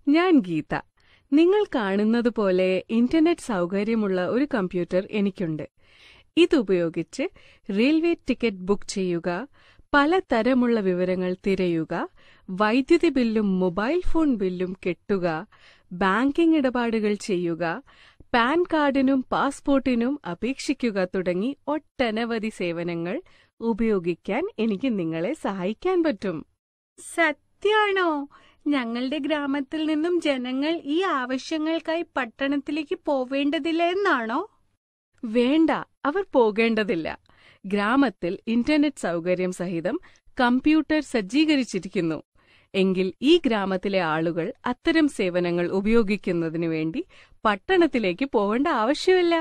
ഞാൻ ഗീത നിങ്ങൾ കാണുന്നത് പോലെ ഇന്റർനെറ്റ് സൗകര്യമുള്ള ഒരു കമ്പ്യൂട്ടർ എനിക്കുണ്ട് ഇതുപയോഗിച്ച് റെയിൽവേ ടിക്കറ്റ് ബുക്ക് ചെയ്യുക പലതരമുള്ള വിവരങ്ങൾ തിരയുക വൈദ്യുതി ബില്ലും മൊബൈൽ ഫോൺ ബില്ലും കെട്ടുക ബാങ്കിംഗ് ഇടപാടുകൾ ചെയ്യുക പാൻ കാർഡിനും പാസ്പോർട്ടിനും അപേക്ഷിക്കുക തുടങ്ങി ഒട്ടനവധി സേവനങ്ങൾ ഉപയോഗിക്കാൻ എനിക്ക് നിങ്ങളെ സഹായിക്കാൻ പറ്റും സത്യാണോ ഞങ്ങളുടെ ഗ്രാമത്തിൽ നിന്നും ജനങ്ങൾ ഈ ആവശ്യങ്ങൾക്കായി പട്ടണത്തിലേക്ക് പോവേണ്ടതില്ല എന്നാണോ വേണ്ട അവർ പോകേണ്ടതില്ല ഗ്രാമത്തിൽ ഇന്റർനെറ്റ് സൗകര്യം സഹിതം കമ്പ്യൂട്ടർ സജ്ജീകരിച്ചിരിക്കുന്നു എങ്കിൽ ഈ ഗ്രാമത്തിലെ ആളുകൾ അത്തരം സേവനങ്ങൾ ഉപയോഗിക്കുന്നതിനു വേണ്ടി പട്ടണത്തിലേക്ക് പോകേണ്ട ആവശ്യമില്ല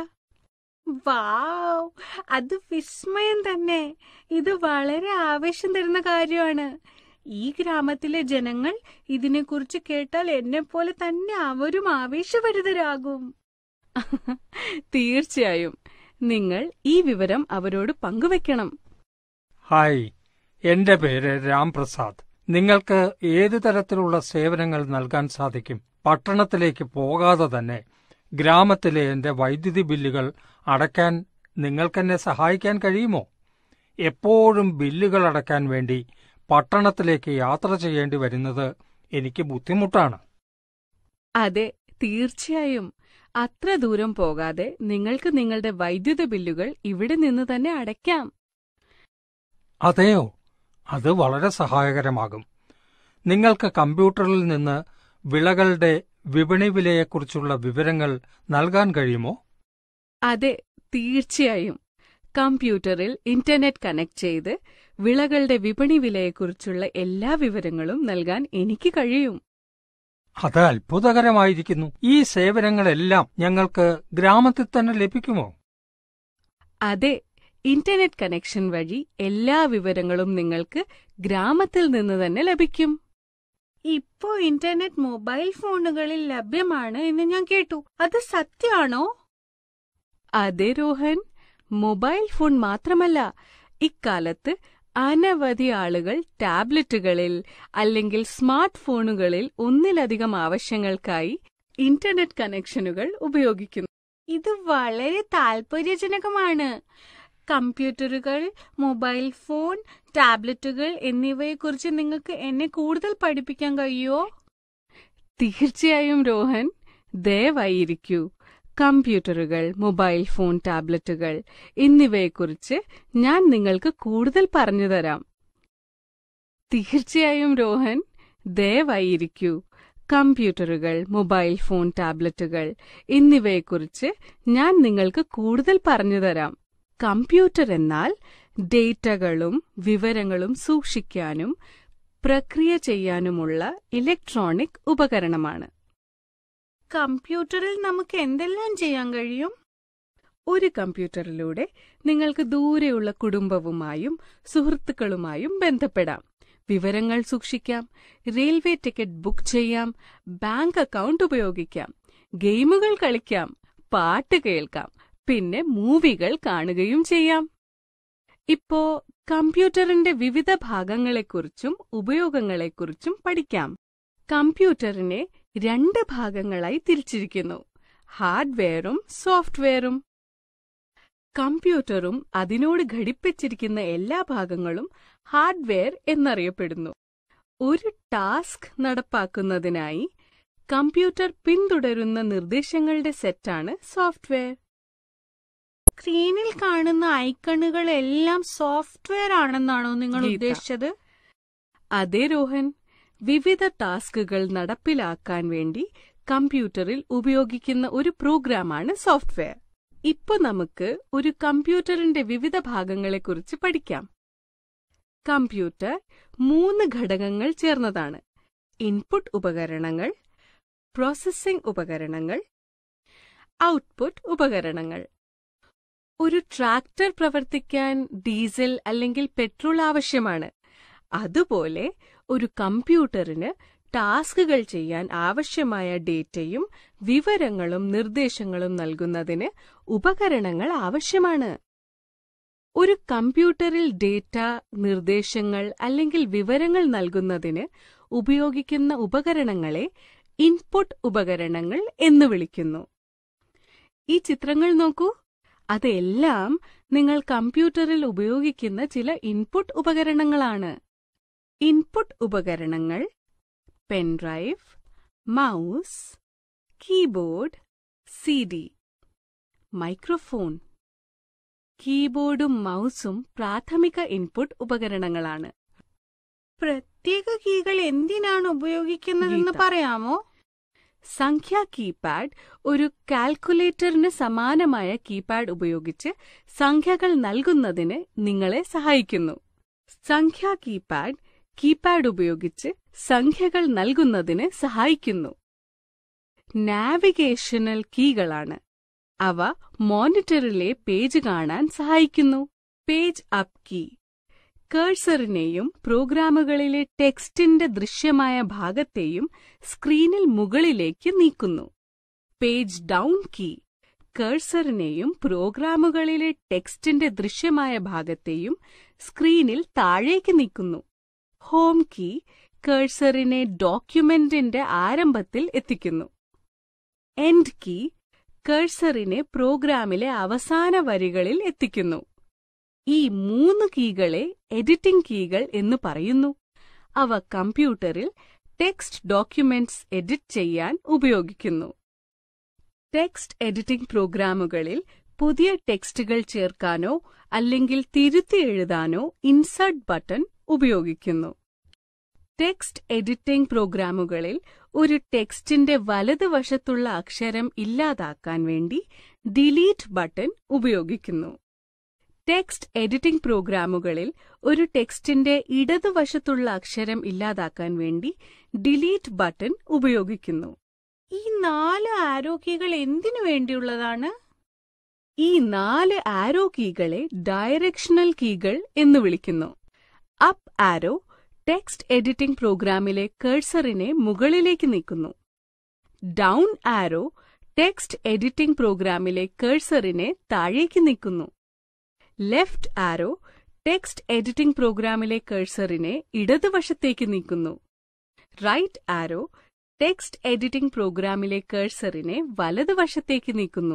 വാവ് അത് വിസ്മയം തന്നെ ഇത് വളരെ ആവേശം തരുന്ന കാര്യമാണ് ഈ ഗ്രാമത്തിലെ ജനങ്ങൾ ഇതിനെക്കുറിച്ച് കേട്ടാൽ എന്നെപ്പോലെ തന്നെ അവരും ആവേശഭരിതരാകും തീർച്ചയായും നിങ്ങൾ ഈ വിവരം അവരോട് പങ്കുവെക്കണം ഹായ് എന്റെ പേര് രാംപ്രസാദ് നിങ്ങൾക്ക് ഏതു തരത്തിലുള്ള സേവനങ്ങൾ നൽകാൻ സാധിക്കും പട്ടണത്തിലേക്ക് പോകാതെ തന്നെ ഗ്രാമത്തിലെ എന്റെ വൈദ്യുതി ബില്ലുകൾ അടയ്ക്കാൻ നിങ്ങൾക്കെന്നെ സഹായിക്കാൻ കഴിയുമോ എപ്പോഴും ബില്ലുകൾ അടയ്ക്കാൻ വേണ്ടി പട്ടണത്തിലേക്ക് യാത്ര ചെയ്യേണ്ടി വരുന്നത് എനിക്ക് ബുദ്ധിമുട്ടാണ് അതെ തീർച്ചയായും അത്ര ദൂരം പോകാതെ നിങ്ങൾക്ക് നിങ്ങളുടെ വൈദ്യുത ബില്ലുകൾ ഇവിടെ നിന്ന് തന്നെ അടയ്ക്കാം അതെയോ അത് വളരെ സഹായകരമാകും നിങ്ങൾക്ക് കമ്പ്യൂട്ടറിൽ നിന്ന് വിളകളുടെ വിപണി വിലയെക്കുറിച്ചുള്ള വിവരങ്ങൾ നൽകാൻ കഴിയുമോ അതെ തീർച്ചയായും കമ്പ്യൂട്ടറിൽ ഇന്റർനെറ്റ് കണക്ട് ചെയ്ത് വിളകളുടെ വിപണി വിലയെക്കുറിച്ചുള്ള എല്ലാ വിവരങ്ങളും നൽകാൻ എനിക്ക് കഴിയും അത് അത്ഭുതകരമായിരിക്കുന്നു ഈ സേവനങ്ങളെല്ലാം ഞങ്ങൾക്ക് ഗ്രാമത്തിൽ തന്നെ ലഭിക്കുമോ അതെ ഇന്റർനെറ്റ് കണക്ഷൻ വഴി എല്ലാ വിവരങ്ങളും നിങ്ങൾക്ക് ഗ്രാമത്തിൽ നിന്ന് തന്നെ ലഭിക്കും ഇപ്പോ ഇന്റർനെറ്റ് മൊബൈൽ ഫോണുകളിൽ ലഭ്യമാണ് എന്ന് ഞാൻ കേട്ടു അത് സത്യാണോ അതെ രോഹൻ മൊബൈൽ ഫോൺ മാത്രമല്ല ഇക്കാലത്ത് അനവധി ആളുകൾ ടാബ്ലറ്റുകളിൽ അല്ലെങ്കിൽ സ്മാർട്ട് ഫോണുകളിൽ ഒന്നിലധികം ആവശ്യങ്ങൾക്കായി ഇന്റർനെറ്റ് കണക്ഷനുകൾ ഉപയോഗിക്കുന്നു ഇത് വളരെ താൽപര്യജനകമാണ് കമ്പ്യൂട്ടറുകൾ മൊബൈൽ ഫോൺ ടാബ്ലറ്റുകൾ എന്നിവയെക്കുറിച്ച് നിങ്ങൾക്ക് എന്നെ കൂടുതൽ പഠിപ്പിക്കാൻ കഴിയുമോ തീർച്ചയായും രോഹൻ ദയവായിരിക്കൂ കമ്പ്യൂട്ടറുകൾ മൊബൈൽ ഫോൺ ടാബ്ലറ്റുകൾ എന്നിവയെക്കുറിച്ച് ഞാൻ നിങ്ങൾക്ക് കൂടുതൽ പറഞ്ഞുതരാം തീർച്ചയായും രോഹൻ ദയവായിരിക്കൂ കമ്പ്യൂട്ടറുകൾ മൊബൈൽ ഫോൺ ടാബ്ലറ്റുകൾ എന്നിവയെക്കുറിച്ച് ഞാൻ നിങ്ങൾക്ക് കൂടുതൽ പറഞ്ഞുതരാം കമ്പ്യൂട്ടർ എന്നാൽ ഡേറ്റകളും വിവരങ്ങളും സൂക്ഷിക്കാനും പ്രക്രിയ ചെയ്യാനുമുള്ള ഇലക്ട്രോണിക് ഉപകരണമാണ് കമ്പ്യൂട്ടറിൽ നമുക്ക് എന്തെല്ലാം ചെയ്യാൻ കഴിയും ഒരു കമ്പ്യൂട്ടറിലൂടെ നിങ്ങൾക്ക് ദൂരെയുള്ള കുടുംബവുമായും സുഹൃത്തുക്കളുമായും ബന്ധപ്പെടാം വിവരങ്ങൾ സൂക്ഷിക്കാം റെയിൽവേ ടിക്കറ്റ് ബുക്ക് ചെയ്യാം ബാങ്ക് അക്കൗണ്ട് ഉപയോഗിക്കാം ഗെയിമുകൾ കളിക്കാം പാട്ട് കേൾക്കാം പിന്നെ മൂവികൾ കാണുകയും ചെയ്യാം ഇപ്പോ കമ്പ്യൂട്ടറിന്റെ വിവിധ ഭാഗങ്ങളെക്കുറിച്ചും ഉപയോഗങ്ങളെക്കുറിച്ചും പഠിക്കാം കമ്പ്യൂട്ടറിനെ രണ്ട് ഭാഗങ്ങളായി തിരിച്ചിരിക്കുന്നു ഹാർഡ്വെയറും സോഫ്റ്റ്വെയറും കമ്പ്യൂട്ടറും അതിനോട് ഘടിപ്പിച്ചിരിക്കുന്ന എല്ലാ ഭാഗങ്ങളും ഹാർഡ്വെയർ എന്നറിയപ്പെടുന്നു ഒരു ടാസ്ക് നടപ്പാക്കുന്നതിനായി കമ്പ്യൂട്ടർ പിന്തുടരുന്ന നിർദ്ദേശങ്ങളുടെ സെറ്റാണ് സോഫ്റ്റ്വെയർ സ്ക്രീനിൽ കാണുന്ന ഐക്കണുകളെല്ലാം സോഫ്റ്റ്വെയർ ആണെന്നാണോ നിങ്ങൾ ഗീത. ഉദ്ദേശിച്ചത് അതേ രോഹൻ വിവിധ ടാസ്കുകൾ നടപ്പിലാക്കാൻ വേണ്ടി കമ്പ്യൂട്ടറിൽ ഉപയോഗിക്കുന്ന ഒരു പ്രോഗ്രാമാണ് സോഫ്റ്റ്വെയർ ഇപ്പൊ നമുക്ക് ഒരു കമ്പ്യൂട്ടറിന്റെ വിവിധ ഭാഗങ്ങളെക്കുറിച്ച് പഠിക്കാം കമ്പ്യൂട്ടർ മൂന്ന് ഘടകങ്ങൾ ചേർന്നതാണ് ഇൻപുട്ട് ഉപകരണങ്ങൾ പ്രോസസ്സിംഗ് ഉപകരണങ്ങൾ ഔട്ട്പുട്ട് ഉപകരണങ്ങൾ ഒരു ട്രാക്ടർ പ്രവർത്തിക്കാൻ ഡീസൽ അല്ലെങ്കിൽ പെട്രോൾ ആവശ്യമാണ് അതുപോലെ ഒരു കമ്പ്യൂട്ടറിന് ടാസ്കുകൾ ചെയ്യാൻ ആവശ്യമായ ഡേറ്റയും വിവരങ്ങളും നിർദ്ദേശങ്ങളും നൽകുന്നതിന് ഉപകരണങ്ങൾ ആവശ്യമാണ് ഒരു കമ്പ്യൂട്ടറിൽ ഡേറ്റ നിർദ്ദേശങ്ങൾ അല്ലെങ്കിൽ വിവരങ്ങൾ നൽകുന്നതിന് ഉപയോഗിക്കുന്ന ഉപകരണങ്ങളെ ഇൻപുട്ട് ഉപകരണങ്ങൾ എന്ന് വിളിക്കുന്നു ഈ ചിത്രങ്ങൾ നോക്കൂ അതെല്ലാം നിങ്ങൾ കമ്പ്യൂട്ടറിൽ ഉപയോഗിക്കുന്ന ചില ഇൻപുട്ട് ഉപകരണങ്ങളാണ് ഇൻപുട്ട് ഉപകരണങ്ങൾ pendrive mouse keyboard C D microphone കീബോർഡും മൗസും പ്രാഥമിക ഇൻപുട്ട് ഉപകരണങ്ങളാണ് പ്രത്യേക കീകൾ എന്തിനാണ് ഉപയോഗിക്കുന്നതെന്ന് ഗീത. പറയാമോ സംഖ്യാ കീപാഡ് ഒരു കാൽക്കുലേറ്ററിന് സമാനമായ കീപാഡ് ഉപയോഗിച്ച് സംഖ്യകൾ നൽകുന്നതിന് നിങ്ങളെ സഹായിക്കുന്നു സംഖ്യാ കീപാഡ് കീപാഡ് ഉപയോഗിച്ച് സംഖ്യകൾ നൽകുന്നതിന് സഹായിക്കുന്നു നാവിഗേഷണൽ കീകളാണ് അവ മോണിറ്ററിലെ പേജ് കാണാൻ സഹായിക്കുന്നു പേജ് അപ്പ് കീ കേഴ്സറിനെയും പ്രോഗ്രാമുകളിലെ ടെക്സ്റ്റിന്റെ ദൃശ്യമായ ഭാഗത്തെയും സ്ക്രീനിൽ മുകളിലേക്ക് നീക്കുന്നു പേജ് ഡൗൺ കീ കേഴ്സറിനെയും പ്രോഗ്രാമുകളിലെ ടെക്സ്റ്റിന്റെ ദൃശ്യമായ ഭാഗത്തെയും സ്ക്രീനിൽ താഴേക്ക് നീക്കുന്നു ഹോം കീ കേഴ്സറിനെ ഡോക്യുമെന്റിന്റെ ആരംഭത്തിൽ എത്തിക്കുന്നു എൻഡ് കീ കേഴ്സറിനെ പ്രോഗ്രാമിലെ അവസാന വരികളിൽ എത്തിക്കുന്നു ഈ മൂന്ന് കീകളെ എഡിറ്റിംഗ് കീകൾ എന്ന് പറയുന്നു അവ കമ്പ്യൂട്ടറിൽ ടെക്സ്റ്റ് ഡോക്യുമെന്റ്സ് എഡിറ്റ് ചെയ്യാൻ ഉപയോഗിക്കുന്നു ടെക്സ്റ്റ് എഡിറ്റിംഗ് പ്രോഗ്രാമുകളിൽ പുതിയ ടെക്സ്റ്റുകൾ ചേർക്കാനോ അല്ലെങ്കിൽ തിരുത്തി എഴുതാനോ ഇൻസർട്ട് ബട്ടൺ ഉപയോഗിക്കുന്നു ടെക്സ്റ്റ് എഡിറ്റിംഗ് പ്രോഗ്രാമുകളിൽ ഒരു ടെക്സ്റ്റിന്റെ വലതുവശത്തുള്ള അക്ഷരം ഇല്ലാതാക്കാൻ വേണ്ടി ഡിലീറ്റ് ബട്ടൺ ഉപയോഗിക്കുന്നു ടെക്സ്റ്റ് എഡിറ്റിംഗ് പ്രോഗ്രാമുകളിൽ ഒരു ടെക്സ്റ്റിന്റെ ഇടതുവശത്തുള്ള അക്ഷരം ഇല്ലാതാക്കാൻ വേണ്ടി ഡിലീറ്റ് ബട്ടൺ ഉപയോഗിക്കുന്നു ഈ നാല് ആരോ കീകൾ എന്തിനു വേണ്ടിയുള്ളതാണ് ഈ നാല് ആരോ കീകളെ ഡയറക്ഷണൽ കീകൾ എന്ന് വിളിക്കുന്നു അപ്പ് ആരോ ടെക്സ്റ്റ് എഡിറ്റിംഗ് പ്രോഗ്രാമിലെ കേഴ്സറിനെ മുകളിലേക്ക് നീക്കുന്നു ഡൗൺ ആരോ ടെക്സ്റ്റ് എഡിറ്റിംഗ് പ്രോഗ്രാമിലെ കേഴ്സറിനെ താഴേക്ക് നീക്കുന്നു ലെഫ്റ്റ് ആരോ ടെക്സ്റ്റ് എഡിറ്റിംഗ് പ്രോഗ്രാമിലെ കേഴ്സറിനെ ഇടതുവശത്തേക്ക് നീക്കുന്നു റൈറ്റ് ആരോ ടെക്സ്റ്റ് എഡിറ്റിംഗ് പ്രോഗ്രാമിലെ കേഴ്സറിനെ വലതുവശത്തേക്ക് നീക്കുന്നു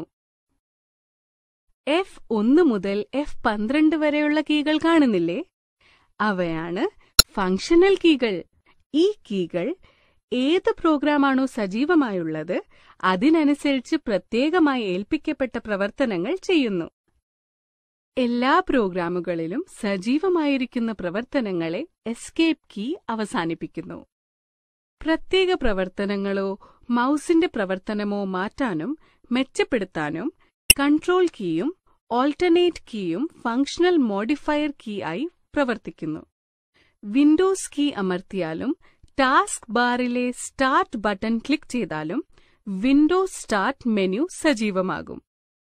എഫ് ഒന്ന് മുതൽ എഫ് പന്ത്രണ്ട് വരെയുള്ള കീകൾ കാണുന്നില്ലേ അവയാണ് ഫങ്ഷണൽ കീകൾ ഈ കീകൾ ഏത് പ്രോഗ്രാമാണോ സജീവമായുള്ളത് അതിനനുസരിച്ച് പ്രത്യേകമായി ഏൽപ്പിക്കപ്പെട്ട പ്രവർത്തനങ്ങൾ ചെയ്യുന്നു എല്ലാ പ്രോഗ്രാമുകളിലും സജീവമായിരിക്കുന്ന പ്രവർത്തനങ്ങളെ എസ്കേപ്പ് കീ അവസാനിപ്പിക്കുന്നു പ്രത്യേക പ്രവർത്തനങ്ങളോ മൗസിന്റെ പ്രവർത്തനമോ മാറ്റാനും മെച്ചപ്പെടുത്താനും കൺട്രോൾ കീയും ഓൾട്ടർനേറ്റ് കീയും ഫങ്ഷണൽ മോഡിഫയർ കീ ആയി പ്രവർത്തിക്കുന്നു വിൻഡോസ് കീ അമർത്തിയാലും ടാസ്ക് ബാറിലെ സ്റ്റാർട്ട് ബട്ടൺ ക്ലിക്ക് ചെയ്താലും വിൻഡോസ് സ്റ്റാർട്ട് മെനു സജീവമാകും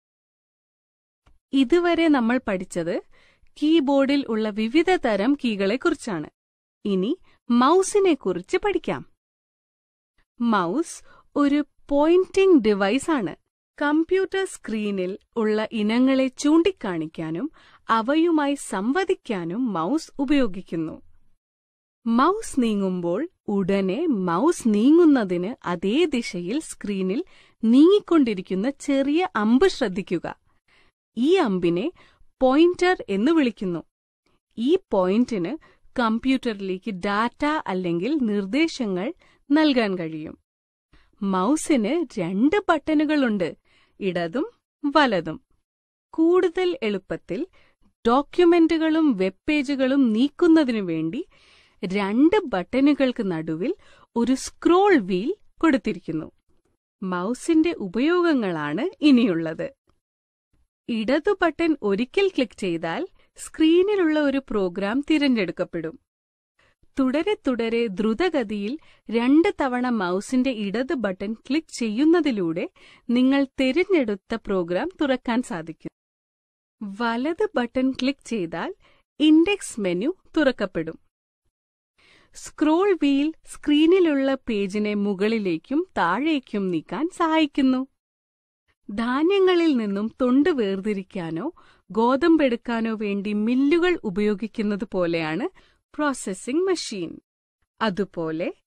ഇതുവരെ നമ്മൾ പഠിച്ചത് കീബോർഡിൽ ഉള്ള വിവിധ തരം കീകളെക്കുറിച്ചാണ് ഇനി മൗസിനെക്കുറിച്ച് പഠിക്കാം മൗസ് ഒരു പോയിന്റിംഗ് ഡിവൈസ് ആണ് കമ്പ്യൂട്ടർ സ്ക്രീനിൽ ഉള്ള ഇനങ്ങളെ ചൂണ്ടിക്കാണിക്കാനും അവയുമായി സംവദിക്കാനും മൗസ് ഉപയോഗിക്കുന്നു മൗസ് നീങ്ങുമ്പോൾ ഉടനെ മൗസ് നീങ്ങുന്നതിന് അതേ ദിശയിൽ സ്ക്രീനിൽ നീങ്ങിക്കൊണ്ടിരിക്കുന്ന ചെറിയ അമ്പ് ശ്രദ്ധിക്കുക ഈ അമ്പിനെ പോയിന്റർ എന്ന് വിളിക്കുന്നു ഈ പോയിന്റിന് കമ്പ്യൂട്ടറിലേക്ക് ഡാറ്റ അല്ലെങ്കിൽ നിർദ്ദേശങ്ങൾ നൽകാൻ കഴിയും മൗസിന് രണ്ട് ബട്ടണുകളുണ്ട് ഇടതും വലതും കൂടുതൽ എളുപ്പത്തിൽ ഡോക്യുമെന്റുകളും വെബ് പേജുകളും നീക്കുന്നതിനു വേണ്ടി രണ്ട് ബട്ടണുകൾക്ക് നടുവിൽ ഒരു സ്ക്രോൾ വീൽ കൊടുത്തിരിക്കുന്നു മൗസിന്റെ ഉപയോഗങ്ങളാണ് ഇനിയുള്ളത് ഇടതു ബട്ടൺ ഒരിക്കൽ ക്ലിക്ക് ചെയ്താൽ സ്ക്രീനിലുള്ള ഒരു പ്രോഗ്രാം തിരഞ്ഞെടുക്കപ്പെടും തുടരെ തുടരെ ദ്രുതഗതിയിൽ രണ്ട് തവണ മൗസിന്റെ ഇടത് ബട്ടൺ ക്ലിക്ക് ചെയ്യുന്നതിലൂടെ നിങ്ങൾ തിരഞ്ഞെടുത്ത പ്രോഗ്രാം തുറക്കാൻ സാധിക്കും വലത് ബട്ടൺ ക്ലിക്ക് ചെയ്താൽ ഇൻഡെക്സ് മെനു തുറക്കപ്പെടും സ്ക്രോൾ വീൽ സ്ക്രീനിലുള്ള പേജിനെ മുകളിലേക്കും താഴേക്കും നീക്കാൻ സഹായിക്കുന്നു ധാന്യങ്ങളിൽ നിന്നും തൊണ്ട് വേർതിരിക്കാനോ ഗോതമ്പെടുക്കാനോ വേണ്ടി മില്ലുകൾ ഉപയോഗിക്കുന്നത് പോലെയാണ് പ്രോസസ്സിംഗ് മെഷീൻ അതുപോലെ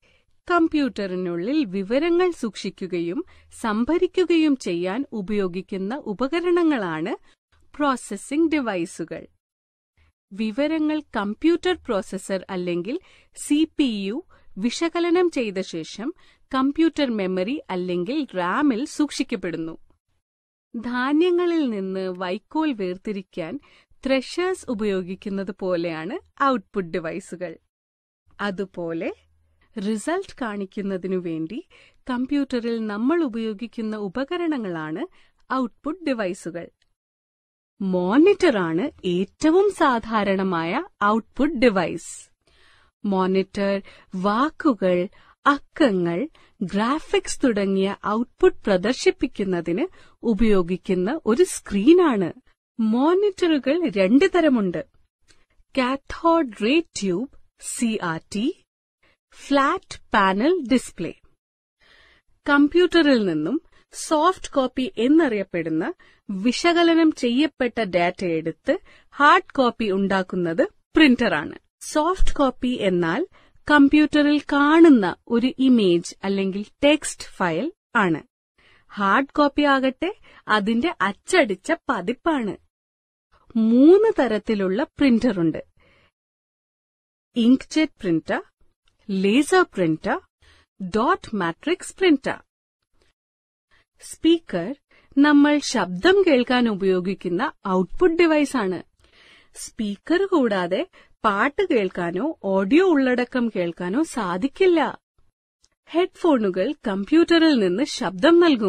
കമ്പ്യൂട്ടറിനുള്ളിൽ വിവരങ്ങൾ സൂക്ഷിക്കുകയും സംഭരിക്കുകയും ചെയ്യാൻ ഉപയോഗിക്കുന്ന ഉപകരണങ്ങളാണ് പ്രോസസ്സിംഗ് ഡിവൈസുകൾ വിവരങ്ങൾ കമ്പ്യൂട്ടർ പ്രോസസർ അല്ലെങ്കിൽ സി പി യു വിശകലനം ചെയ്ത ശേഷം കമ്പ്യൂട്ടർ മെമ്മറി അല്ലെങ്കിൽ റാമിൽ സൂക്ഷിക്കപ്പെടുന്നു ധാന്യങ്ങളിൽ നിന്ന് വൈക്കോൽ വേർതിരിക്കാൻ ത്രഷേഴ്സ് ഉപയോഗിക്കുന്നത് പോലെയാണ് ഔട്ട്പുട്ട് ഡിവൈസുകൾ അതുപോലെ റിസൾട്ട് കാണിക്കുന്നതിനു വേണ്ടി കമ്പ്യൂട്ടറിൽ നമ്മൾ ഉപയോഗിക്കുന്ന ഉപകരണങ്ങളാണ് ഔട്ട്പുട്ട് ഡിവൈസുകൾ മോണിറ്ററാണ് ഏറ്റവും സാധാരണമായ ഔട്ട്പുട്ട് ഡിവൈസ് മോണിറ്റർ വാക്കുകൾ അക്കങ്ങൾ ഗ്രാഫിക്സ് തുടങ്ങിയ ഔട്ട്പുട്ട് പ്രദർശിപ്പിക്കുന്നതിന് ഉപയോഗിക്കുന്ന ഒരു സ്ക്രീനാണ് മോണിറ്ററുകൾ രണ്ട് തരമുണ്ട് cathode ray tube C R T flat panel display കമ്പ്യൂട്ടറിൽ നിന്നും സോഫ്റ്റ് കോപ്പി എന്നറിയപ്പെടുന്ന വിശകലനം ചെയ്യപ്പെട്ട ഡാറ്റ എടുത്ത് ഹാർഡ് കോപ്പി ഉണ്ടാക്കുന്നത് പ്രിന്ററാണ് സോഫ്റ്റ് കോപ്പി എന്നാൽ കമ്പ്യൂട്ടറിൽ കാണുന്ന ഒരു ഇമേജ് അല്ലെങ്കിൽ ടെക്സ്റ്റ് ഫയൽ ആണ് ഹാർഡ് കോപ്പി ആകട്ടെ അതിന്റെ അച്ചടിച്ച പതിപ്പാണ് മൂന്ന് തരത്തിലുള്ള പ്രിന്ററുണ്ട് inkjet printer laser printer dot matrix printer speaker നമ്മൾ ശബ്ദം കേൾക്കാൻ ഉപയോഗിക്കുന്ന ഔട്ട്പുട്ട് ഡിവൈസാണ് സ്പീക്കർ കൂടാതെ പാട്ട് കേൾക്കാനോ ഓഡിയോ ഉള്ളടക്കം കേൾക്കാനോ സാധിക്കില്ല ഹെഡ്ഫോണുകൾ കമ്പ്യൂട്ടറിൽ നിന്ന് ശബ്ദം നൽകും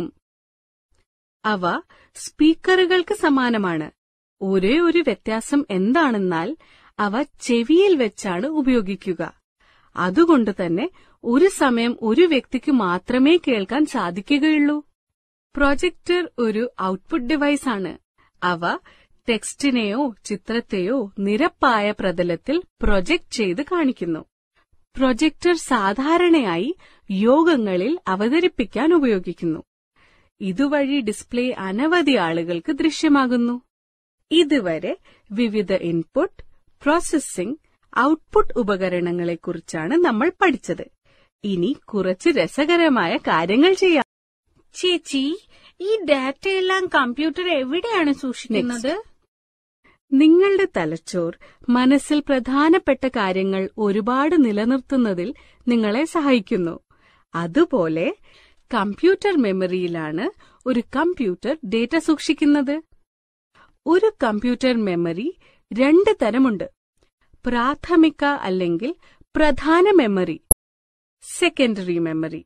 അവ സ്പീക്കറുകൾക്ക് സമാനമാണ് ഒരേ ഒരു വ്യത്യാസം എന്താണെന്നാൽ അവ ചെവിയിൽ വെച്ചാണ് ഉപയോഗിക്കുക അതുകൊണ്ട് തന്നെ ഒരു സമയം ഒരു വ്യക്തിക്ക് മാത്രമേ കേൾക്കാൻ സാധിക്കുകയുള്ളൂ പ്രൊജക്ടർ ഒരു ഔട്ട്പുട്ട് ഡിവൈസാണ് അവ ടെക്സ്റ്റിനെയോ ചിത്രത്തെയോ നിരപ്പായ പ്രതലത്തിൽ പ്രൊജക്ട് ചെയ്ത് കാണിക്കുന്നു പ്രൊജക്ടർ സാധാരണയായി യോഗങ്ങളിൽ അവതരിപ്പിക്കാൻ ഉപയോഗിക്കുന്നു ഇതുവഴി ഡിസ്പ്ലേ അനവധി ആളുകൾക്ക് ദൃശ്യമാകുന്നു ഇതുവരെ വിവിധ ഇൻപുട്ട് പ്രോസസ്സിംഗ് ഔട്ട്പുട്ട് ഉപകരണങ്ങളെക്കുറിച്ചാണ് നമ്മൾ പഠിച്ചത് ഇനി കുറച്ച് രസകരമായ കാര്യങ്ങൾ ചെയ്യാം ചേച്ചി ഈ ഡാറ്റയെല്ലാം കമ്പ്യൂട്ടർ എവിടെയാണ് സൂക്ഷിക്കുന്നത് നിങ്ങളുടെ തലച്ചോർ മനസ്സിൽ പ്രധാനപ്പെട്ട കാര്യങ്ങൾ ഒരുപാട് നിലനിർത്തുന്നതിൽ നിങ്ങളെ സഹായിക്കുന്നു അതുപോലെ കമ്പ്യൂട്ടർ മെമ്മറിയിലാണ് ഒരു കമ്പ്യൂട്ടർ ഡേറ്റ സൂക്ഷിക്കുന്നത് ഒരു കമ്പ്യൂട്ടർ മെമ്മറി രണ്ട് തരമുണ്ട് പ്രാഥമിക അല്ലെങ്കിൽ പ്രധാന മെമ്മറി സെക്കൻഡറി മെമ്മറി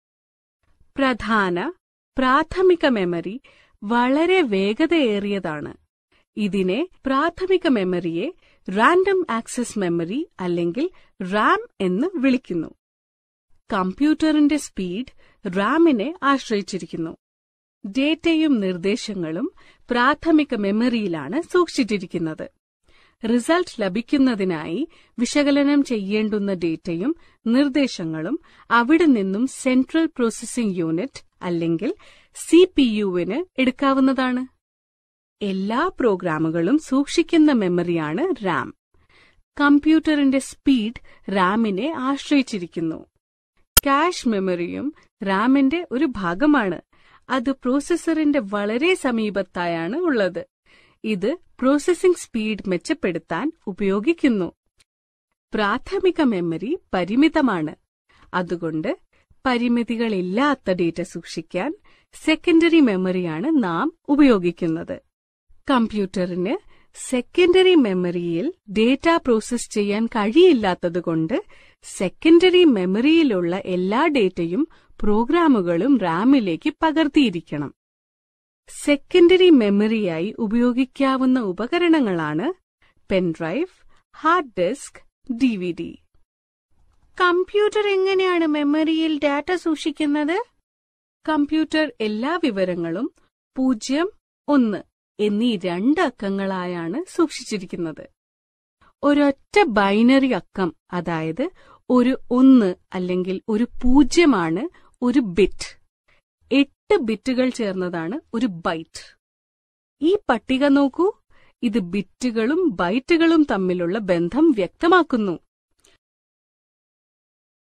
പ്രധാന പ്രാഥമിക മെമ്മറി വളരെ വേഗതയേറിയതാണ് ഇതിനെ പ്രാഥമിക മെമ്മറിയെ റാൻഡം ആക്സസ് മെമ്മറി അല്ലെങ്കിൽ റാം എന്ന് വിളിക്കുന്നു കമ്പ്യൂട്ടറിന്റെ സ്പീഡ് റാമിനെ ആശ്രയിച്ചിരിക്കുന്നു ഡേറ്റയും നിർദ്ദേശങ്ങളും പ്രാഥമിക മെമ്മറിയിലാണ് സൂക്ഷിച്ചിരിക്കുന്നത് റിസൾട്ട് ലഭിക്കുന്നതിനായി വിശകലനം ചെയ്യേണ്ടുന്ന ഡേറ്റയും നിർദ്ദേശങ്ങളും അവിടെ നിന്നും സെൻട്രൽ പ്രോസസ്സിംഗ് യൂണിറ്റ് അല്ലെങ്കിൽ സി പി യുവിന് എടുക്കാവുന്നതാണ് എല്ലാ പ്രോഗ്രാമുകളും സൂക്ഷിക്കുന്ന മെമ്മറിയാണ് റാം കമ്പ്യൂട്ടറിന്റെ സ്പീഡ് റാമിനെ ആശ്രയിച്ചിരിക്കുന്നു കാഷ് മെമ്മറിയും റാമിന്റെ ഒരു ഭാഗമാണ് അത് പ്രോസസ്സറിന്റെ വളരെ സമീപത്തായാണ് ഉള്ളത് ഇത് പ്രോസസ്സിംഗ് സ്പീഡ് മെച്ചപ്പെടുത്താൻ ഉപയോഗിക്കുന്നു പ്രാഥമിക മെമ്മറി പരിമിതമാണ് അതുകൊണ്ട് പരിമിതികളില്ലാത്ത ഡേറ്റ സൂക്ഷിക്കാൻ സെക്കൻഡറി മെമ്മറിയാണ് നാം ഉപയോഗിക്കുന്നത് കമ്പ്യൂട്ടറിന് സെക്കൻഡറി മെമ്മറിയിൽ ഡേറ്റ പ്രോസസ് ചെയ്യാൻ കഴിയില്ലാത്തതുകൊണ്ട് സെക്കൻഡറി മെമ്മറിയിലുള്ള എല്ലാ ഡേറ്റയും പ്രോഗ്രാമുകളും റാമിലേക്ക് പകർത്തിയിരിക്കണം സെക്കൻഡറി മെമ്മറിയായി ഉപയോഗിക്കാവുന്ന ഉപകരണങ്ങളാണ് pendrive hard disk DVD computer എങ്ങനെയാണ് മെമ്മറിയിൽ ഡാറ്റ സൂക്ഷിക്കുന്നത് കമ്പ്യൂട്ടർ എല്ലാ വിവരങ്ങളും പൂജ്യം ഒന്ന് എന്നീ രണ്ട് അക്കങ്ങളായാണ് സൂക്ഷിച്ചിരിക്കുന്നത് ഒരൊറ്റ ബൈനറി അക്കം അതായത് ഒരു ഒന്ന് അല്ലെങ്കിൽ ഒരു പൂജ്യമാണ് ഒരു ബിറ്റ് എട്ട് ബിറ്റുകൾ ചേർന്നതാണ് ഒരു ബൈറ്റ് ഈ പട്ടിക നോക്കൂ ഇത് ബിറ്റുകളും ബൈറ്റുകളും തമ്മിലുള്ള ബന്ധം വ്യക്തമാക്കുന്നു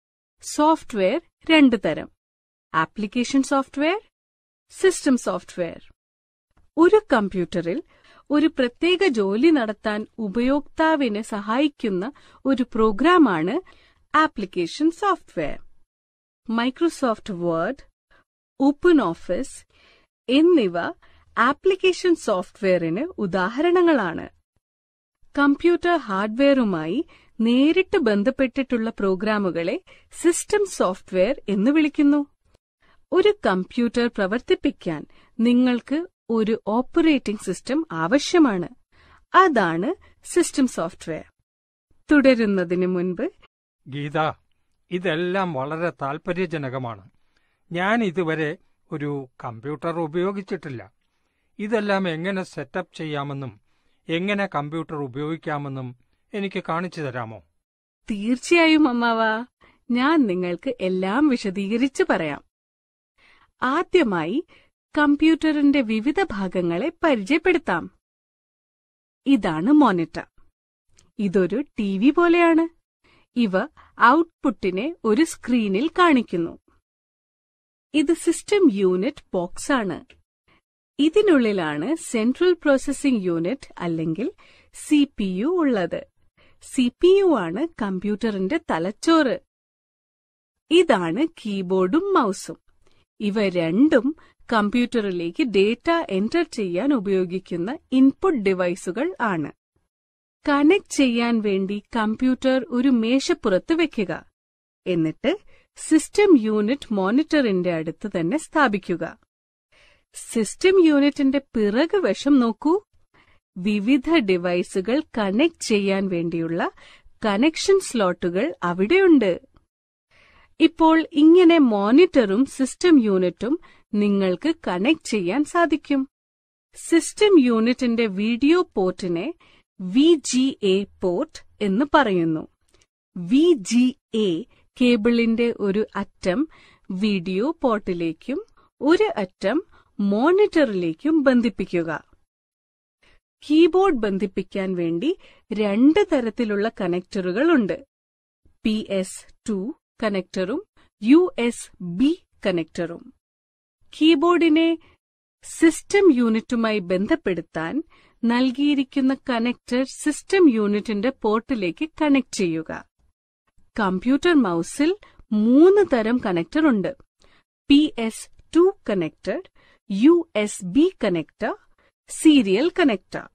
സോഫ്റ്റ്വെയർ രണ്ട് തരം ആപ്ലിക്കേഷൻ സോഫ്റ്റ്വെയർ സിസ്റ്റം സോഫ്റ്റ്വെയർ ഒരു കമ്പ്യൂട്ടറിൽ ഒരു പ്രത്യേക ജോലി നടത്താൻ ഉപയോക്താവിനെ സഹായിക്കുന്ന ഒരു പ്രോഗ്രാമാണ് application software Microsoft Word open office എന്നിവ ആപ്ലിക്കേഷൻ സോഫ്റ്റ്വെയറിന് ഉദാഹരണങ്ങളാണ് കമ്പ്യൂട്ടർ ഹാർഡ്വെയറുമായി നേരിട്ട് ബന്ധപ്പെട്ടിട്ടുള്ള പ്രോഗ്രാമുകളെ സിസ്റ്റം സോഫ്റ്റ്വെയർ എന്ന് വിളിക്കുന്നു ഒരു കമ്പ്യൂട്ടർ പ്രവർത്തിപ്പിക്കാൻ നിങ്ങൾക്ക് ഒരു ഓപ്പറേറ്റിംഗ് സിസ്റ്റം ആവശ്യമാണ് അതാണ് സിസ്റ്റം സോഫ്റ്റ്വെയർ തുടരുന്നതിന് മുൻപ് ഗീത ഇതെല്ലാം വളരെ താൽപ്പര്യജനകമാണ് ഞാൻ ഇതുവരെ ഒരു കമ്പ്യൂട്ടർ ഉപയോഗിച്ചിട്ടില്ല ഇതെല്ലാം എങ്ങനെ സെറ്റപ്പ് ചെയ്യാമെന്നും എങ്ങനെ കമ്പ്യൂട്ടർ ഉപയോഗിക്കാമെന്നും എനിക്ക് കാണിച്ചു തരാമോ തീർച്ചയായും അമ്മാവ ഞാൻ നിങ്ങൾക്ക് എല്ലാം വിശദീകരിച്ച് പറയാം ആദ്യമായി കമ്പ്യൂട്ടറിന്റെ വിവിധ ഭാഗങ്ങളെ പരിചയപ്പെടുത്താം ഇതാണ് മോണിറ്റർ ഇതൊരു ടി വി പോലെയാണ് ഇവ ഔട്ട്പുട്ടിനെ ഒരു സ്ക്രീനിൽ കാണിക്കുന്നു ഇത് സിസ്റ്റം യൂണിറ്റ് ബോക്സ് ആണ് ഇതിനുള്ളിലാണ് സെൻട്രൽ പ്രോസസ്സിംഗ് യൂണിറ്റ് അല്ലെങ്കിൽ സി പി യു ഉള്ളത് സി പി യു ആണ് കമ്പ്യൂട്ടറിന്റെ തലച്ചോറ് ഇതാണ് കീബോർഡും മൗസും ഇവ രണ്ടും കമ്പ്യൂട്ടറിലേക്ക് ഡേറ്റ എൻറ്റർ ചെയ്യാൻ ഉപയോഗിക്കുന്ന ഇൻപുട്ട് ഡിവൈസുകൾ ആണ് കണക്ട് ചെയ്യാൻ വേണ്ടി കമ്പ്യൂട്ടർ ഒരു മേശപ്പുറത്ത് വെക്കുക എന്നിട്ട് സിസ്റ്റം യൂണിറ്റ് മോണിറ്ററിന്റെ അടുത്ത് തന്നെ സ്ഥാപിക്കുക സിസ്റ്റം യൂണിറ്റിന്റെ പിറകു വശം നോക്കൂ വിവിധ ഡിവൈസുകൾ കണക്ട് ചെയ്യാൻ വേണ്ടിയുള്ള കണക്ഷൻ സ്ലോട്ടുകൾ അവിടെയുണ്ട് ഇപ്പോൾ ഇങ്ങനെ മോണിറ്ററും സിസ്റ്റം യൂണിറ്റും നിങ്ങൾക്ക് കണക്ട് ചെയ്യാൻ സാധിക്കും സിസ്റ്റം യൂണിറ്റിന്റെ വീഡിയോ പോർട്ടിനെ വി ജി എ പോർട്ട് എന്ന് പറയുന്നു വി ജി എ കേബിളിന്റെ ഒരു അറ്റം വീഡിയോ പോർട്ടിലേക്കും ഒരു അറ്റം മോണിറ്ററിലേക്കും ബന്ധിപ്പിക്കുക കീബോർഡ് ബന്ധിപ്പിക്കാൻ വേണ്ടി രണ്ട് തരത്തിലുള്ള കണക്ടറുകളുണ്ട് പി എസ് ടു കണക്ടറും യു എസ് ബി കണക്ടറും കീബോർഡിനെ സിസ്റ്റം യൂണിറ്റുമായി ബന്ധപ്പെടുത്താൻ നൽകിയിരിക്കുന്ന കണക്ടർ സിസ്റ്റം യൂണിറ്റിന്റെ പോർട്ടിലേക്ക് കണക്ട് ചെയ്യുക കമ്പ്യൂട്ടർ മൗസിൽ മൂന്ന് തരം കണക്ടർ ഉണ്ട് P S two connector U S B connector serial connector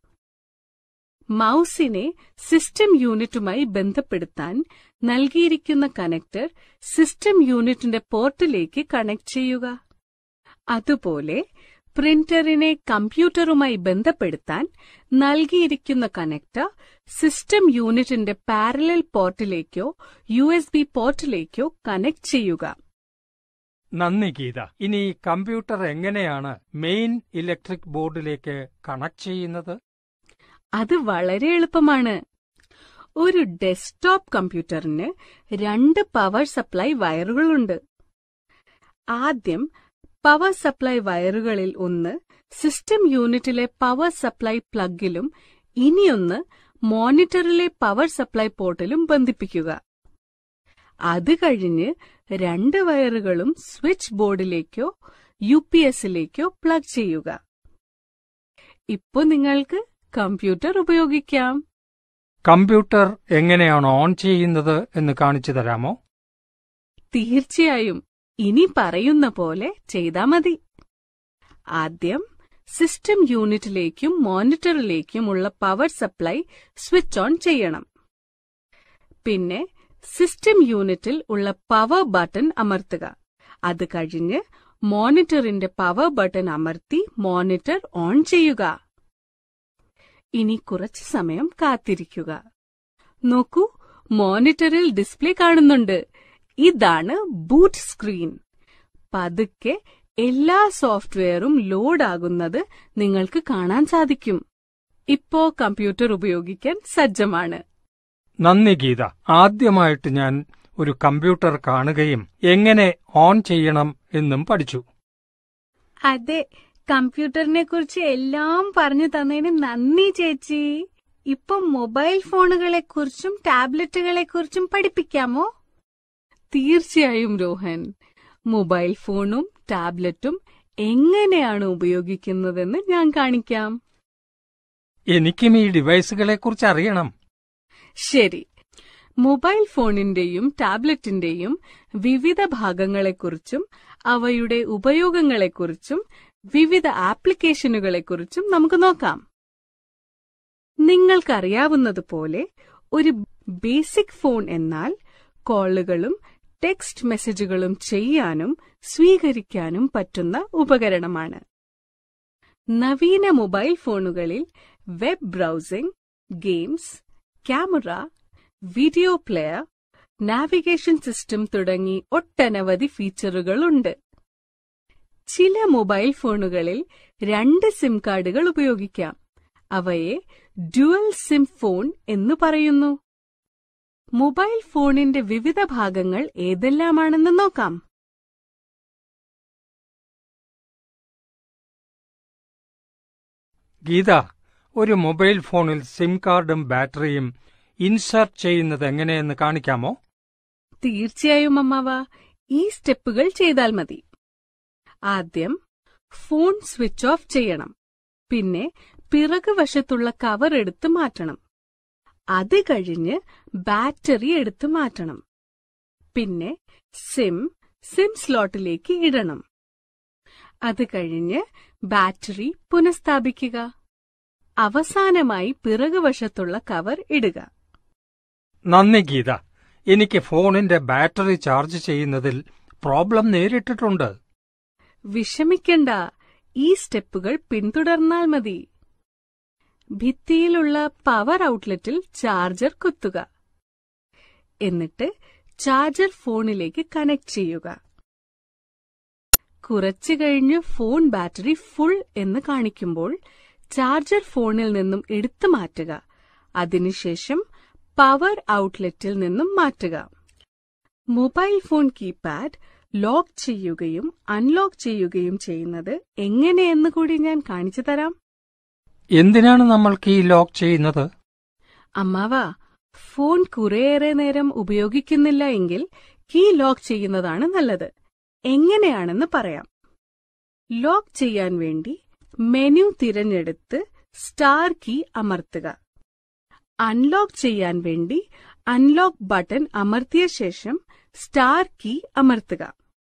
മൗസിനെ സിസ്റ്റം യൂണിറ്റുമായി ബന്ധപ്പെടുത്താൻ നൽകിയിരിക്കുന്ന കണക്ടർ സിസ്റ്റം യൂണിറ്റിന്റെ പോർട്ടിലേക്ക് കണക്ട് ചെയ്യുക അതുപോലെ പ്രിന്ററിനെ കമ്പ്യൂട്ടറുമായി ബന്ധപ്പെടുത്താൻ നൽകിയിരിക്കുന്ന കണക്ടർ സിസ്റ്റം യൂണിറ്റിന്റെ പാരലൽ പോർട്ടിലേക്കോ യു എസ് ബി പോർട്ടിലേക്കോ കണക്ട് ചെയ്യുക നന്ദി ഗീത ഇനി കമ്പ്യൂട്ടർ എങ്ങനെയാണ് മെയിൻ ഇലക്ട്രിക് ബോർഡിലേക്ക് കണക്ട് ചെയ്യുന്നത് അത് വളരെ എളുപ്പമാണ് ഒരു ഡെസ്ക്ടോപ്പ് കമ്പ്യൂട്ടറിന് രണ്ട് പവർ സപ്ലൈ വയറുകളുണ്ട് ആദ്യം പവർ സപ്ലൈ വയറുകളിൽ ഒന്ന് സിസ്റ്റം യൂണിറ്റിലെ പവർ സപ്ലൈ പ്ലഗിലും ഇനിയൊന്ന് മോണിറ്ററിലെ പവർ സപ്ലൈ പോർട്ടിലും ബന്ധിപ്പിക്കുക അത് കഴിഞ്ഞ് രണ്ട് വയറുകളും സ്വിച്ച് ബോർഡിലേക്കോ യു പി എസിലേക്കോ പ്ലഗ് ചെയ്യുക ഇപ്പൊ നിങ്ങൾക്ക് കമ്പ്യൂട്ടർ ഉപയോഗിക്കാം കമ്പ്യൂട്ടർ എങ്ങനെയാണ് ഓൺ ചെയ്യുന്നത് എന്ന് കാണിച്ചു തരാമോ തീർച്ചയായും ഇനി പറയുന്ന പോലെ ചെയ്താ മതി ആദ്യം സിസ്റ്റം യൂണിറ്റിലേക്കും മോണിറ്ററിലേക്കുമുള്ള പവർ സപ്ലൈ സ്വിച്ച് ഓൺ ചെയ്യണം പിന്നെ സിസ്റ്റം യൂണിറ്റിൽ ഉള്ള പവർ ബട്ടൺ അമർത്തുക അത് കഴിഞ്ഞ് മോണിറ്ററിന്റെ പവർ ബട്ടൺ അമർത്തി മോണിറ്റർ ഓൺ ചെയ്യുക ഇനി കുറച്ചു സമയം കാത്തിരിക്കുക നോക്കൂ മോണിറ്ററിൽ ഡിസ്പ്ലേ കാണുന്നുണ്ട് ഇതാണ് ബൂട്ട് സ്ക്രീൻ പതുക്കെ എല്ലാ സോഫ്റ്റ്വെയറും ലോഡ് ആകുന്നത് നിങ്ങൾക്ക് കാണാൻ സാധിക്കും ഇപ്പോ കമ്പ്യൂട്ടർ ഉപയോഗിക്കാൻ സജ്ജമാണ് നന്ദി ഗീത ആദ്യമായിട്ട് ഞാൻ ഒരു കമ്പ്യൂട്ടർ കാണുകയും എങ്ങനെ ഓൺ ചെയ്യണം എന്നും പഠിച്ചു അതെ കമ്പ്യൂട്ടറിനെ കുറിച്ച് എല്ലാം പറഞ്ഞു തന്നതിന് നന്ദി ചേച്ചി ഇപ്പം മൊബൈൽ ഫോണുകളെ കുറിച്ചും ടാബ്ലറ്റുകളെ കുറിച്ചും പഠിപ്പിക്കാമോ തീർച്ചയായും രോഹൻ മൊബൈൽ ഫോണും ടാബ്ലറ്റും എങ്ങനെയാണ് ഉപയോഗിക്കുന്നതെന്ന് ഞാൻ കാണിക്കാം എനിക്കും ഈ ഡിവൈസുകളെക്കുറിച്ച് അറിയണം ശരി മൊബൈൽ ഫോണിന്റെയും ടാബ്ലറ്റിന്റെയും വിവിധ ഭാഗങ്ങളെക്കുറിച്ചും അവയുടെ ഉപയോഗങ്ങളെക്കുറിച്ചും വിവിധ ആപ്ലിക്കേഷനുകളെക്കുറിച്ചും നമുക്ക് നോക്കാം നിങ്ങൾക്കറിയാവുന്നതുപോലെ ഒരു ബേസിക് ഫോൺ എന്നാൽ കോളുകളും ടെക്സ്റ്റ് മെസ്സേജുകളും ചെയ്യാനും സ്വീകരിക്കാനും പറ്റുന്ന ഉപകരണമാണ് നവീന മൊബൈൽ ഫോണുകളിൽ web browsing games camera video player navigation system തുടങ്ങി ഒട്ടനവധി ഫീച്ചറുകളുണ്ട് ചില മൊബൈൽ ഫോണുകളിൽ രണ്ട് സിം കാർഡുകൾ ഉപയോഗിക്കാം അവയെ ഡ്യുവൽ സിം ഫോൺ എന്ന് പറയുന്നു മൊബൈൽ ഫോണിന്റെ വിവിധ ഭാഗങ്ങൾ ഏതെല്ലാമാണെന്ന് നോക്കാം ഗീത ഒരു മൊബൈൽ ഫോണിൽ സിം കാർഡും ബാറ്ററിയും ഇൻസർട്ട് ചെയ്യുന്നത് എങ്ങനെയെന്ന് കാണിക്കാമോ തീർച്ചയായും അമ്മാവ ഈ സ്റ്റെപ്പുകൾ ചെയ്താൽ മതി ആദ്യം ഫോൺ സ്വിച്ച് ഓഫ് ചെയ്യണം പിന്നെ പിറകുവശത്തുള്ള കവർ എടുത്ത് മാറ്റണം അത് കഴിഞ്ഞ് ബാറ്ററി എടുത്ത് മാറ്റണം പിന്നെ സിം സിം സ്ലോട്ടിലേക്ക് ഇടണം അത് കഴിഞ്ഞ് ബാറ്ററി പുനഃസ്ഥാപിക്കുക അവസാനമായി പിറകുവശത്തുള്ള കവർ ഇടുക നന്ദി ഗീത എനിക്ക് ഫോണിന്റെ ബാറ്ററി ചാർജ് ചെയ്യുന്നതിൽ പ്രോബ്ലം നേരിട്ടിട്ടുണ്ട് വിഷമിക്കണ്ട ഈ സ്റ്റെപ്പുകൾ പിന്തുടർന്നാൽ മതി ഭിത്തിയിലുള്ള പവർ ഔട്ട്ലെറ്റിൽ ചാർജർ കുത്തുക എന്നിട്ട് ചാർജർ ഫോണിലേക്ക് കണക്ട് ചെയ്യുക കുറച്ചു കഴിഞ്ഞ് ഫോൺ ബാറ്ററി ഫുൾ എന്ന് കാണിക്കുമ്പോൾ ചാർജർ ഫോണിൽ നിന്നും എടുത്തു മാറ്റുക അതിനുശേഷം പവർ ഔട്ട്ലെറ്റിൽ നിന്നും മാറ്റുക മൊബൈൽ ഫോൺ കീപാഡ് ലോക്ക് ചെയ്യുകയും അൺലോക്ക് ചെയ്യുകയും ചെയ്യുന്നത് എങ്ങനെയെന്ന് കൂടി ഞാൻ കാണിച്ചു തരാം എന്തിനാണ് നമ്മൾ കീ ലോക്ക് ചെയ്യുന്നത് അമ്മാവ ഫോൺ കുറേയേറെ നേരം ഉപയോഗിക്കുന്നില്ല എങ്കിൽ കീ ലോക്ക് ചെയ്യുന്നതാണ് നല്ലത് എങ്ങനെയാണെന്ന് പറയാം ലോക്ക് ചെയ്യാൻ വേണ്ടി മെനു തിരഞ്ഞെടുത്ത് സ്റ്റാർ കീ അമർത്തുക അൺലോക്ക് ചെയ്യാൻ വേണ്ടി അൺലോക്ക് ബട്ടൺ അമർത്തിയ ശേഷം സ്റ്റാർ കീ അമർത്തുക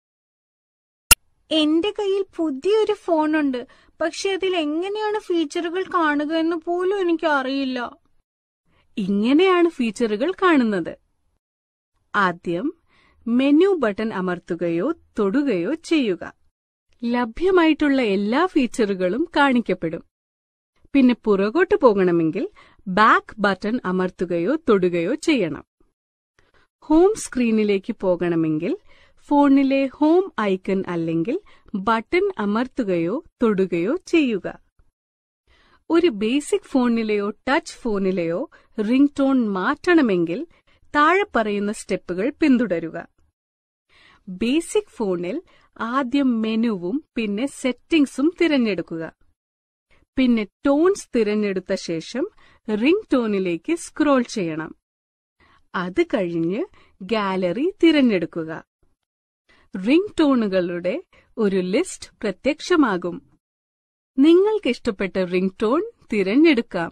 എന്റെ കയ്യിൽ പുതിയൊരു ഫോണുണ്ട് പക്ഷെ അതിൽ എങ്ങനെയാണ് ഫീച്ചറുകൾ കാണുക എന്ന് പോലും എനിക്ക് അറിയില്ല ഇങ്ങനെയാണ് ഫീച്ചറുകൾ കാണുന്നത് ആദ്യം മെനു ബട്ടൺ അമർത്തുകയോ തൊടുകയോ ചെയ്യുക ലഭ്യമായിട്ടുള്ള എല്ലാ ഫീച്ചറുകളും കാണിക്കപ്പെടും പിന്നെ പുറകോട്ട് പോകണമെങ്കിൽ ബാക്ക് ബട്ടൺ അമർത്തുകയോ തൊടുകയോ ചെയ്യണം ഹോം സ്ക്രീനിലേക്ക് പോകണമെങ്കിൽ ഫോണിലെ ഹോം ഐക്കൺ അല്ലെങ്കിൽ ബട്ടൺ അമർത്തുകയോ തൊടുകയോ ചെയ്യുക ഒരു ബേസിക് ഫോണിലെയോ ടച്ച് ഫോണിലെയോ റിംഗ് ടോൺ മാറ്റണമെങ്കിൽ താഴെ പറയുന്ന സ്റ്റെപ്പുകൾ പിന്തുടരുക ബേസിക് ഫോണിൽ ആദ്യം മെനുവും പിന്നെ സെറ്റിംഗ്സും തിരഞ്ഞെടുക്കുക പിന്നെ ടോൺസ് തിരഞ്ഞെടുത്ത ശേഷം റിംഗ് ടോണിലേക്ക് സ്ക്രോൾ ചെയ്യണം അത് കഴിഞ്ഞ് ഗാലറി തിരഞ്ഞെടുക്കുക റിംഗ് ടോണുകളുടെ ഒരു ലിസ്റ്റ് പ്രത്യക്ഷമാകും നിങ്ങൾക്കിഷ്ടപ്പെട്ട റിംഗ് ടോൺ തിരഞ്ഞെടുക്കാം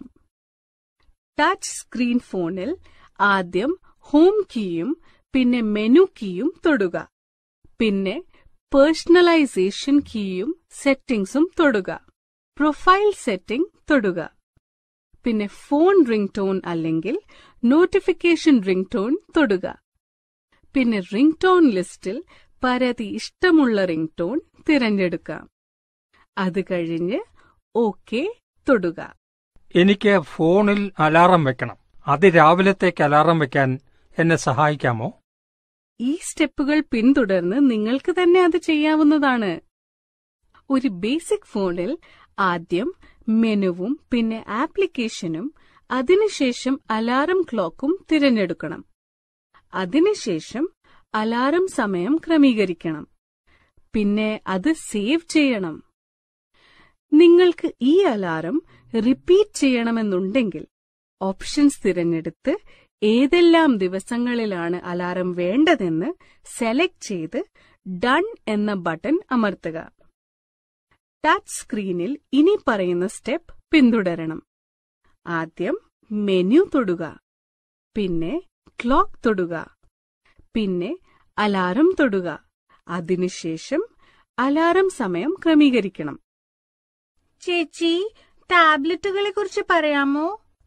ടച്ച് സ്ക്രീൻ ഫോണിൽ ആദ്യം ഹോം കീയും പിന്നെ മെനു കീയും തൊടുക പിന്നെ പേഴ്സണലൈസേഷൻ കീയും സെറ്റിംഗ്സും തൊടുക പ്രൊഫൈൽ സെറ്റിംഗ് തൊടുക പിന്നെ ഫോൺ റിംഗ് ടോൺ അല്ലെങ്കിൽ നോട്ടിഫിക്കേഷൻ റിംഗ് ടോൺ തൊടുക പിന്നെ റിംഗ് ടോൺ ലിസ്റ്റിൽ പരതി ഇഷ്ടമുള്ള റിംഗ് ടോൺ തിരഞ്ഞെടുക്കാം അത് കഴിഞ്ഞ് ഓക്കെ തൊടുക എനിക്ക് ഫോണിൽ അലാറം വെക്കണം അത് രാവിലത്തേക്ക് അലാറം വെക്കാൻ എന്നെ സഹായിക്കാമോ ഈ സ്റ്റെപ്പുകൾ പിന്തുടർന്ന് നിങ്ങൾക്ക് തന്നെ അത് ചെയ്യാവുന്നതാണ് ഒരു ബേസിക് ഫോണിൽ ആദ്യം മെനുവും പിന്നെ ആപ്ലിക്കേഷനും അതിനുശേഷം അലാറം ക്ലോക്കും തിരഞ്ഞെടുക്കണം അതിനുശേഷം അലാറം സമയം ക്രമീകരിക്കണം പിന്നെ അത് സേവ് ചെയ്യണം നിങ്ങൾക്ക് ഈ അലാറം റിപ്പീറ്റ് ചെയ്യണമെന്നുണ്ടെങ്കിൽ ഓപ്ഷൻസ് തിരഞ്ഞെടുത്ത് ഏതെല്ലാം ദിവസങ്ങളിലാണ് അലാറം വേണ്ടതെന്ന് സെലക്ട് ചെയ്ത് ഡൺ എന്ന ബട്ടൺ അമർത്തുക ടച്ച് സ്ക്രീനിൽ ഇനി പറയുന്ന സ്റ്റെപ്പ് പിന്തുടരണം ആദ്യം മെനു തൊടുക പിന്നെ ക്ലോക്ക് തൊടുക പിന്നെ അലാറം തൊടുക അതിനുശേഷം അലാറം സമയം ക്രമീകരിക്കണം ചേച്ചി ടാബ്ലറ്റുകളെ കുറിച്ച് പറയാമോ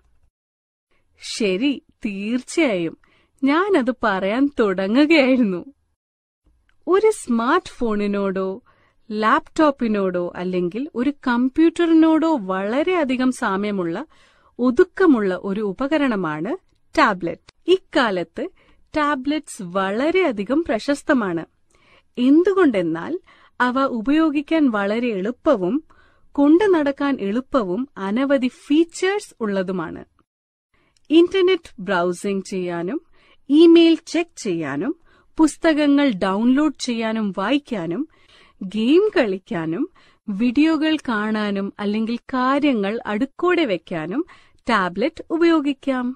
ശരി തീർച്ചയായും ഞാനത് പറയാൻ തുടങ്ങുകയായിരുന്നു ഒരു സ്മാർട്ട് ഫോണിനോടോ ലാപ്ടോപ്പിനോടോ അല്ലെങ്കിൽ ഒരു കമ്പ്യൂട്ടറിനോടോ വളരെയധികം സാമ്യമുള്ള ഒതുക്കമുള്ള ഒരു ഉപകരണമാണ് ടാബ്ലറ്റ് ഇക്കാലത്ത് ടാബ്ലറ്റ്സ് വളരെയധികം പ്രശസ്തമാണ് എന്തുകൊണ്ടെന്നാൽ അവ ഉപയോഗിക്കാൻ വളരെ എളുപ്പവും കൊണ്ടു നടക്കാൻ എളുപ്പവും അനവധി ഫീച്ചേഴ്സ് ഉള്ളതുമാണ് ഇന്റർനെറ്റ് ബ്രൗസിംഗ് ചെയ്യാനും ഇമെയിൽ ചെക്ക് ചെയ്യാനും പുസ്തകങ്ങൾ ഡൗൺലോഡ് ചെയ്യാനും വായിക്കാനും ഗെയിം കളിക്കാനും വീഡിയോകൾ കാണാനും അല്ലെങ്കിൽ കാര്യങ്ങൾ അടുക്കോടെ വെക്കാനും ടാബ്ലറ്റ് ഉപയോഗിക്കാം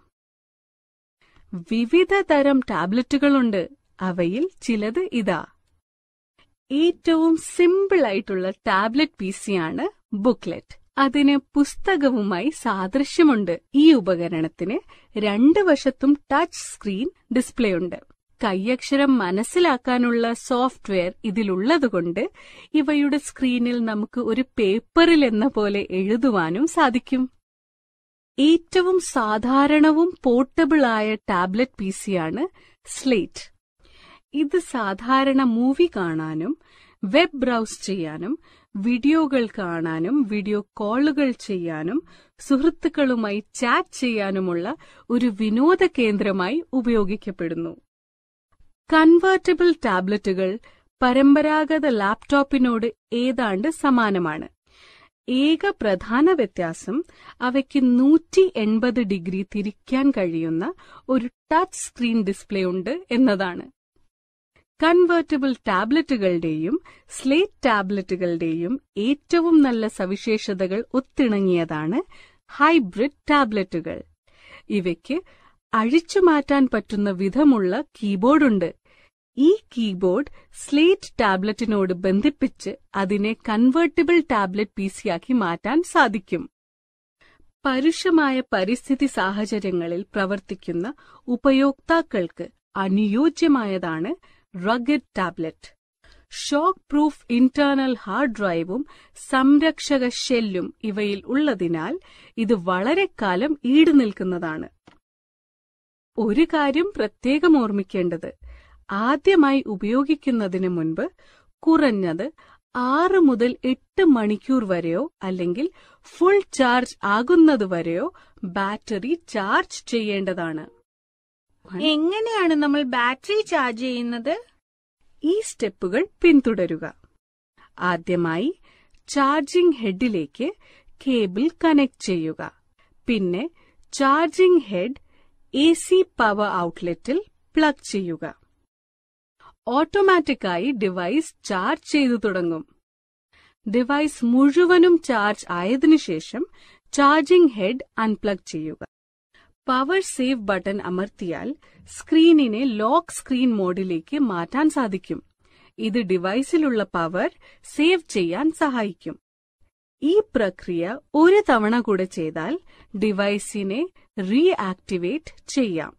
വിവിധ തരം ടാബ്ലറ്റുകളുണ്ട് അവയിൽ ചിലത് ഇതാ ഏറ്റവും സിമ്പിൾ ആയിട്ടുള്ള ടാബ്ലറ്റ് പി സിയാണ് ബുക്ക്ലെറ്റ് അതിന് പുസ്തകവുമായി സാദൃശ്യമുണ്ട് ഈ ഉപകരണത്തിന് രണ്ട് വശത്തും ടച്ച് സ്ക്രീൻ ഡിസ്പ്ലേ ഉണ്ട് കൈയക്ഷരം മനസ്സിലാക്കാനുള്ള സോഫ്റ്റ്വെയർ ഇതിലുള്ളതുകൊണ്ട് ഇവയുടെ സ്ക്രീനിൽ നമുക്ക് ഒരു പേപ്പറിൽ എന്ന പോലെ എഴുതുവാനും സാധിക്കും ഏറ്റവും സാധാരണവും പോർട്ടബിളായ ടാബ്ലറ്റ് പി സിയാണ് സ്ലേറ്റ് ഇത് സാധാരണ മൂവി കാണാനും വെബ് ബ്രൗസ് ചെയ്യാനും വീഡിയോകൾ കാണാനും വീഡിയോ കോളുകൾ ചെയ്യാനും സുഹൃത്തുക്കളുമായി ചാറ്റ് ചെയ്യാനുമുള്ള ഒരു വിനോദ കേന്ദ്രമായി ഉപയോഗിക്കപ്പെടുന്നു കൺവേർട്ടബിൾ ടാബ്ലറ്റുകൾ പരമ്പരാഗത ലാപ്ടോപ്പിനോട് ഏതാണ്ട് സമാനമാണ് ഏക പ്രധാന വ്യത്യാസം അവയ്ക്ക് നൂറ്റി എൺപത് ഡിഗ്രി തിരിക്കാൻ കഴിയുന്ന ഒരു ടച്ച് സ്ക്രീൻ ഡിസ്പ്ലേ ഉണ്ട് എന്നതാണ് കൺവേർട്ടബിൾ ടാബ്ലറ്റുകളുടെയും സ്ലേറ്റ് ടാബ്ലറ്റുകളുടെയും ഏറ്റവും നല്ല സവിശേഷതകൾ ഒത്തിണങ്ങിയതാണ് ഹൈബ്രിഡ് ടാബ്ലറ്റുകൾ ഇവയ്ക്ക് അഴിച്ചുമാറ്റാൻ പറ്റുന്ന വിധമുള്ള കീബോർഡുണ്ട് ഈ കീബോർഡ് സ്ലേറ്റ് ടാബ്ലറ്റിനോട് ബന്ധിപ്പിച്ച് അതിനെ കൺവേർട്ടിബിൾ ടാബ്ലറ്റ് പിസിയാക്കി മാറ്റാൻ സാധിക്കും പരുഷമായ പരിസ്ഥിതി സാഹചര്യങ്ങളിൽ പ്രവർത്തിക്കുന്ന ഉപയോക്താക്കൾക്ക് അനുയോജ്യമായതാണ് rugged tablet shock proof internal hard ഡ്രൈവും സംരക്ഷക ഷെല്ലും ഇവയിൽ ഉള്ളതിനാൽ ഇത് വളരെ കാലം ഈടുനിൽക്കുന്നതാണ് ഒരു കാര്യം പ്രത്യേകം ഓർമ്മിക്കേണ്ടത് ആദ്യമായി ഉപയോഗിക്കുന്നതിന് മുൻപ് കുറഞ്ഞത് ആറ് മുതൽ എട്ട് മണിക്കൂർ വരെയോ അല്ലെങ്കിൽ ഫുൾ ചാർജ് ആകുന്നതുവരെയോ ബാറ്ററി ചാർജ് ചെയ്യേണ്ടതാണ് എങ്ങനെയാണ് നമ്മൾ ബാറ്ററി ചാർജ് ചെയ്യുന്നത് ഈ സ്റ്റെപ്പുകൾ പിന്തുടരുക ആദ്യമായി ചാർജിംഗ് ഹെഡിലേക്ക് കേബിൾ കണക്ട് ചെയ്യുക പിന്നെ charging head A C power ഔട്ട്ലെറ്റിൽ പ്ലഗ് ചെയ്യുക ഓട്ടോമാറ്റിക്കായി ഡിവൈസ് ചാർജ് ചെയ്തു തുടങ്ങും ഡിവൈസ് മുഴുവനും ചാർജ് ആയതിനുശേഷം ചാർജിംഗ് ഹെഡ് അൺപ്ലഗ് ചെയ്യുക പവർ സേവ് ബട്ടൺ അമർത്തിയാൽ സ്ക്രീനിനെ ലോക്ക് സ്ക്രീൻ മോഡിലേക്ക് മാറ്റാൻ സാധിക്കും ഇത് ഡിവൈസിലുള്ള പവർ സേവ് ചെയ്യാൻ സഹായിക്കും ഈ പ്രക്രിയ ഒരു തവണ കൂടെ ചെയ്താൽ ഡിവൈസിനെ റീആക്ടിവേറ്റ് ചെയ്യാം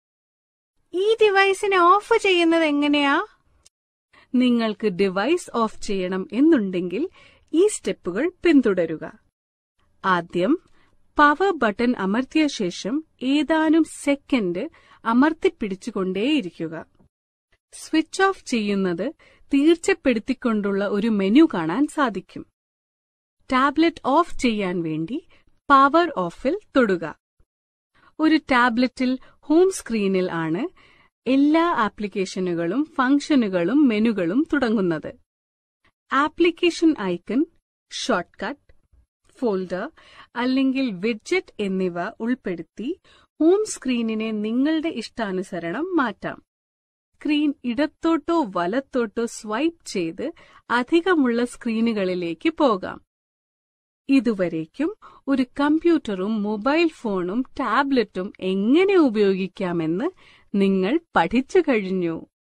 ഈ ഡിവൈസിനെ ഓഫ് ചെയ്യുന്നത് എങ്ങനെയാ നിങ്ങൾക്ക് ഡിവൈസ് ഓഫ് ചെയ്യണം എന്നുണ്ടെങ്കിൽ ഈ സ്റ്റെപ്പുകൾ പിന്തുടരുക ആദ്യം പവർ ബട്ടൺ അമർത്തിയ ശേഷം ഏതാനും സെക്കൻഡ് അമർത്തിപ്പിടിച്ചുകൊണ്ടേയിരിക്കുക സ്വിച്ച് ഓഫ് ചെയ്യുന്നത് തീർച്ചപ്പെടുത്തിക്കൊണ്ടുള്ള ഒരു മെനു കാണാൻ സാധിക്കും ടാബ്ലറ്റ് ഓഫ് ചെയ്യാൻ വേണ്ടി പവർ ഓഫിൽ തൊടുക ഒരു ടാബ്ലറ്റിൽ ഹോം സ്ക്രീനിൽ ആണ് എല്ലാ ആപ്ലിക്കേഷനുകളും ഫംഗ്ഷനുകളും മെനുകളും തുടങ്ങുന്നത് ആപ്ലിക്കേഷൻ ഐക്കൺ ഷോർട്ട്കട്ട് ഫോൾഡർ അല്ലെങ്കിൽ വിഡ്ജറ്റ് എന്നിവ ഉൾപ്പെടുത്തി ഹോം സ്ക്രീനിനെ നിങ്ങളുടെ ഇഷ്ടാനുസരണം മാറ്റാം സ്ക്രീൻ ഇടത്തോട്ടോ വലത്തോട്ടോ സ്വൈപ്പ് ചെയ്ത് അധികമുള്ള സ്ക്രീനുകളിലേക്ക് പോകാം ഇതുവരേക്കും ഒരു കമ്പ്യൂട്ടറും മൊബൈൽ ഫോണും ടാബ്ലറ്റും എങ്ങനെ ഉപയോഗിക്കാമെന്ന് നിങ്ങൾ പഠിച്ചു കഴിഞ്ഞു